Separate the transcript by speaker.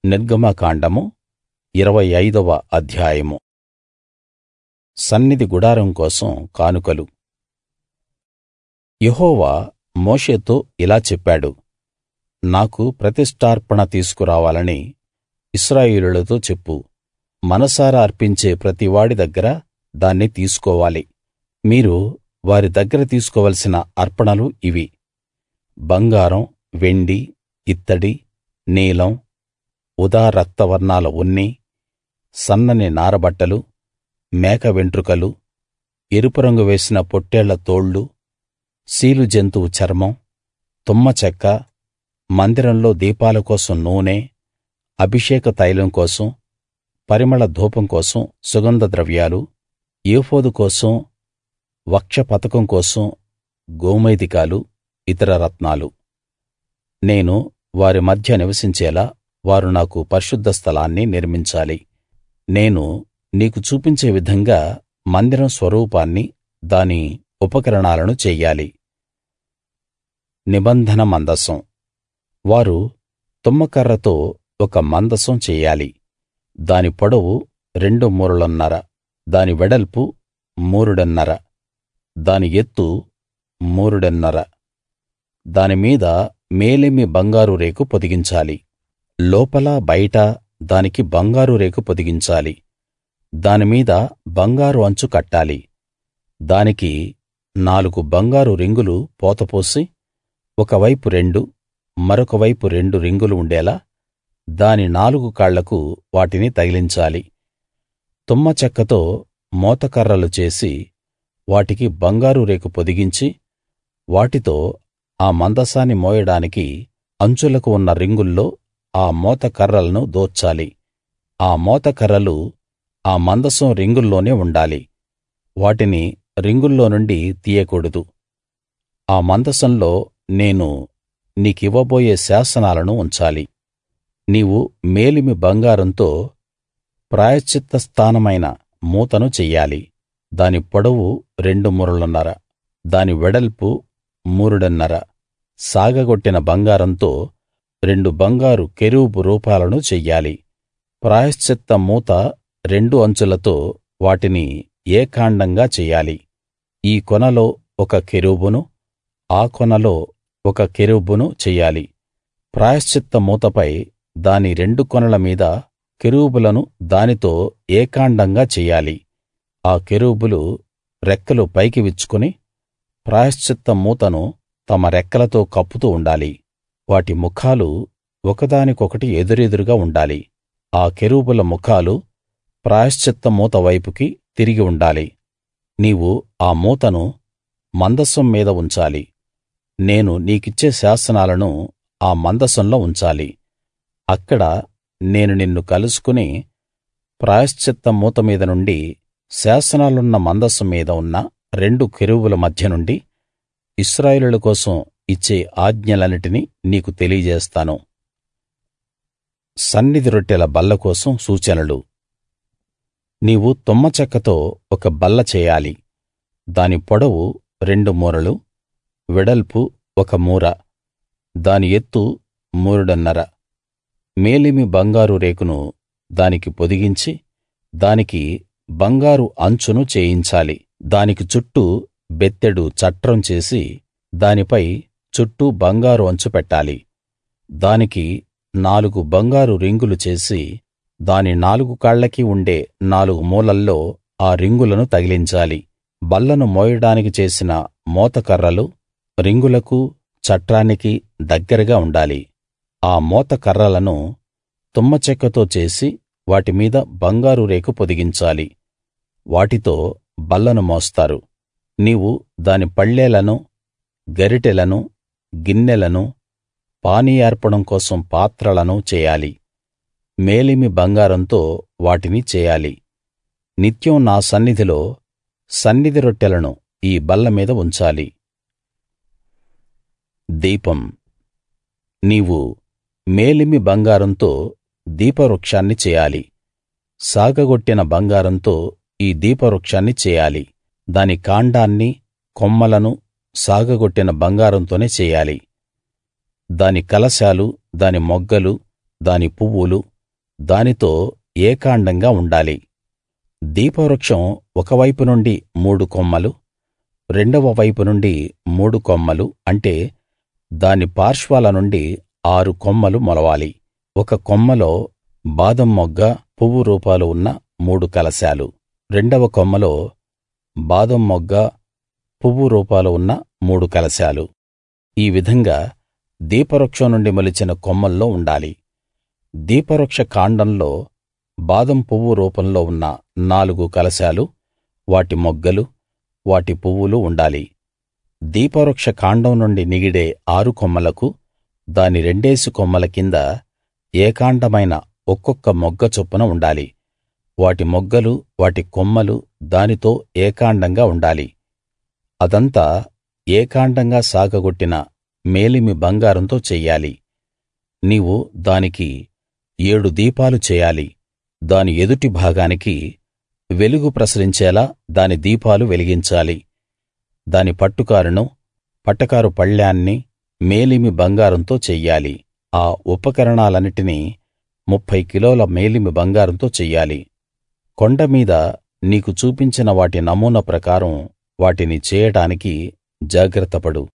Speaker 1: నిర్గమకాండము ఇరవై ఐదవ అధ్యాయము సన్నిధి గుడారం కోసం కానుకలు యెహోవా మోషేతో ఇలా చెప్పాడు నాకు ప్రతిష్ఠార్పణ తీసుకురావాలని ఇశ్రాయేలీయులతో చెప్పు మనసారా అర్పించే ప్రతివాడి దగ్గర దాన్ని తీసుకోవాలి మీరు వారి దగ్గర తీసుకోవలసిన అర్పణలు ఇవి బంగారం వెండి ఇత్తడి నీలం ఊదా రక్తవర్ణాల ఉన్ని సన్నని నారబట్టలు మేక వెంట్రుకలు ఎరుపు రంగు వేసిన పొట్టేళ్ల తోళ్లు సీలు జంతువు చర్మం తుమ్మ చెక్క మందిరంలో దీపాల కోసం నూనె అభిషేక తైలం కోసం పరిమళ ధూపం కోసం సుగంధ ద్రవ్యాలు ఏఫోదు కోసం వక్షపతకం కోసం గోమేధికాలు ఇతర రత్నాలు నేను వారి మధ్య నివసించేలా వారు నాకు పరిశుద్ధ స్థలాన్ని నిర్మించాలి నేను నీకు చూపించే విధంగా మందిరం స్వరూపాన్ని దాని ఉపకరణాలను చెయ్యాలి నిబంధన మందసం వారు తుమ్మకర్రతో ఒక మందసం చెయ్యాలి దాని పొడవు రెండు మూరలున్నర దాని వెడల్పు మూరెడున్నర దాని ఎత్తు మూరెడున్నర దాని మీద మేలిమి బంగారు రేకు పొదిగించాలి లోపలా బయటా దానికి బంగారు రేకు పొదిగించాలి దాని మీద బంగారు అంచు కట్టాలి దానికి నాలుగు బంగారు రింగులు పోతపోసి ఒక వైపు రెండు మరొక వైపు రెండు రింగులు ఉండేలా దాని నాలుగు కాళ్లకు వాటిని తగిలించాలి తుమ్మ చెక్కతో మోతకర్రలు చేసి వాటికి బంగారు రేకు పొదిగించి వాటితో ఆ మందసాన్ని మోయడానికి అంచులకు ఉన్న రింగుల్లో ఆ మోతకర్రలను దూర్చాలి ఆ మోతకర్రలు ఆ మందసం రింగుల్లోనే ఉండాలి వాటిని రింగుల్లో నుండి తీయకూడదు ఆ మందసంలో నేను నీకివ్వబోయే శాసనాలను ఉంచాలి నీవు మేలిమి బంగారంతో ప్రాయశ్చిత్త స్థానమైన మూతను చెయ్యాలి దాని పొడవు రెండు మూరలున్నర దాని వెడల్పు మూరెడున్నర సాగగొట్టిన బంగారంతో రెండు బంగారు కెరూబు రూపాలను చెయ్యాలి ప్రాయశ్చిత్త మూత రెండు అంచులతో వాటిని ఏకాండంగా చెయ్యాలి ఈ కొనలో ఒక కెరూబును ఆ కొనలో ఒక కెరూబును చెయ్యాలి ప్రాయశ్చిత్త మూతపై దాని రెండు కొనల మీద కెరూబులను దానితో ఏకాండంగా చెయ్యాలి ఆ కెరూబులు రెక్కలు పైకి విచ్చుకుని ప్రాయశ్చిత్త మూతను తమ రెక్కలతో కప్పుతూ ఉండాలి వాటి ముఖాలు ఒకదానికొకటి ఎదురెదురుగా ఉండాలి ఆ కెరూబుల ముఖాలు ప్రాయశ్చిత్త మూత వైపుకి తిరిగి ఉండాలి నీవు ఆ మూతను మందసం మీద ఉంచాలి నేను నీకిచ్చే శాసనాలను ఆ మందసంలో ఉంచాలి అక్కడ నేను నిన్ను కలుసుకుని ప్రాయశ్చిత్త మూత మీద నుండి శాసనాలున్న మందసం మీద ఉన్న రెండు కెరూబుల మధ్య నుండి ఇశ్రాయేలీయుల కోసం ఇచ్చే ఆజ్ఞలన్నిటినీ నీకు తెలియజేస్తాను సన్నిధి రొట్టెల బల్ల కోసం సూచనలు నీవు తుమ్మ చెక్కతో ఒక బల్ల చేయాలి దాని పొడవు రెండు మూరలు వెడల్పు ఒక మూర దాని ఎత్తు మూరెడున్నర మేలిమి బంగారు రేకును దానికి పొదిగించి దానికి బంగారు అంచును చేయించాలి దానికి చుట్టూ బెత్తెడు చట్రం చేసి దానిపై చుట్టూ బంగారు అంచు పెట్టాలి దానికి నాలుగు బంగారు రింగులు చేసి దాని నాలుగు కాళ్లకి ఉండే నాలుగు మూలల్లో ఆ రింగులను తగిలించాలి బల్లను మోయడానికి చేసిన మోతకర్రలు రింగులకు చట్రానికి దగ్గరగా ఉండాలి ఆ మోతకర్రలను తుమ్మ చెక్కతో చేసి వాటి మీద బంగారు రేకు పొదిగించాలి వాటితో బల్లను మోస్తారు నీవు దాని పళ్ళేలను గరిటెలను గిన్నెలను పానీయార్పణం కోసం పాత్రలను చేయాలి మేలిమి బంగారంతో వాటిని చేయాలి నిత్యం నా సన్నిధిలో సన్నిధి రొట్టెలను ఈ బల్ల మీద ఉంచాలి దీపం నీవు మేలిమి బంగారంతో దీపవృక్షాన్ని చేయాలి సాగగొట్టిన బంగారంతో ఈ దీపవృక్షాన్ని చేయాలి దాని కాండాన్ని కొమ్మలను సాగగొట్టిన బంగారంతోనే చెయ్యాలి దాని కలశాలు దాని మొగ్గలు దాని పువ్వులు దానితో ఏకాండంగా ఉండాలి దీపవృక్షం ఒక వైపు నుండి మూడు కొమ్మలు రెండవ వైపు నుండి మూడు కొమ్మలు అంటే దాని పార్శ్వాల నుండి ఆరు కొమ్మలు మొలవాలి ఒక కొమ్మలో బాదం మొగ్గ పువ్వు రూపాలు ఉన్న మూడు కలశాలు రెండవ కొమ్మలో బాదం మొగ్గ పువ్వు రూపాలు ఉన్న మూడు కలశాలు ఈ విధంగా దీపవృక్షం నుండి మొలిచిన కొమ్మల్లో ఉండాలి దీపవృక్ష కాండంలో బాదం పువ్వు రూపంలో ఉన్న నాలుగు కలశాలు వాటి మొగ్గలు వాటి పువ్వులు ఉండాలి దీపవృక్ష కాండం నుండి నిగిడే ఆరు కొమ్మలకు దాని రెండేసి కొమ్మల కింద ఏకాండమైన ఒక్కొక్క మొగ్గ చొప్పున ఉండాలి వాటి మొగ్గలు వాటి కొమ్మలు దానితో ఏకాండంగా ఉండాలి అదంతా ఏకాండంగా సాగగొట్టిన మేలిమి బంగారంతో చెయ్యాలి నీవు దానికి ఏడు దీపాలు చేయాలి దాని ఎదుటి భాగానికి వెలుగు ప్రసరించేలా దాని దీపాలు వెలిగించాలి దాని పట్టుకారును పటకారు పళ్ళేన్ని మేలిమి బంగారంతో చెయ్యాలి ఆ ఉపకరణాలన్నిటినీ ముప్ఫై కిలోల మేలిమి బంగారంతో చెయ్యాలి కొండ మీద నీకు చూపించిన వాటి నమూనా ప్రకారం వాటిని చేయడానికి జాగ్రత్తపడు